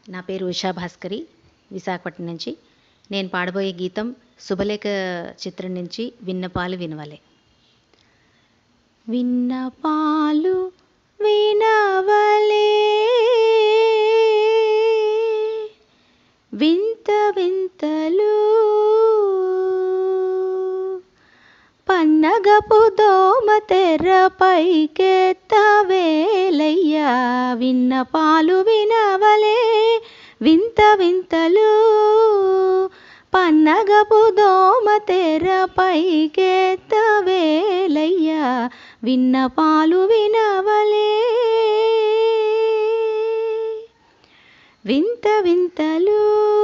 నా పేరు ఉషా భాస్కరి విశాఖపట్నం నుంచి నేను పాడబోయే గీతం శుభలేఖ చిత్రం నుంచి విన్నపాలు వినవలే విన్నపాలు వినవలే వింత వింతలు పన్నగపు దోమ తెరపైకెత్తవేలయ్యా విన్నపాలు వినవలే వింత వింతలు పన్నగపు దోమ తెరపైకెత్తవేలయ్యా విన్నపాలు వినవలే వింత వింతలు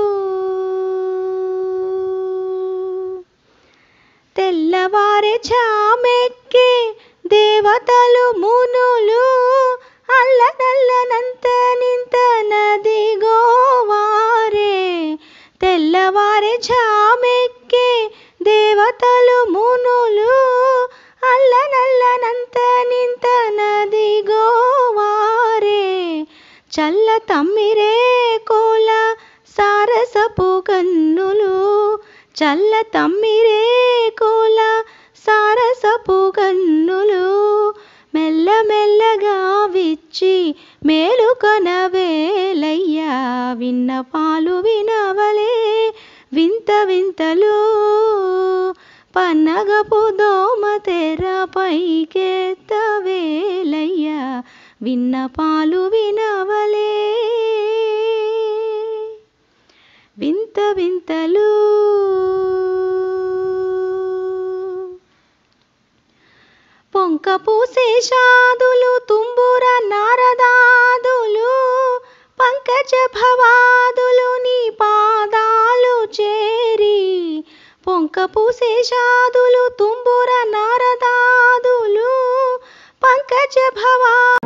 తెల్లవారే చామెక్కి దేవతలు మునులు అల్లనల్లనంత నింత నది గోవారే తెల్లవారే చామెక్కి దేవతలు మునులు అల్లనల్లనంత నింత నది గోవారే చల్ల తమ్మిరే కోల సారసపు కన్నులు చల్ల తమ్మిరే కోల సారసపు కన్నులు మెల్లమెల్లగా విచ్చి మేలుకొనవేలయ్యా విన్నపాలు వినవలే వింత వింతలు పన్నగపు దోమ తెర పైకెత్తవేలయ్యా విన్నపాలు వినవలే వింత వింతలు పొంక పూసే షాదులు తుంబుర నారదాదులు పంకజ భవాదులు నీ పాదాలు చేరి పొంక పూసే షాదులు తుంబుర నారదాదులు పంకజ భవా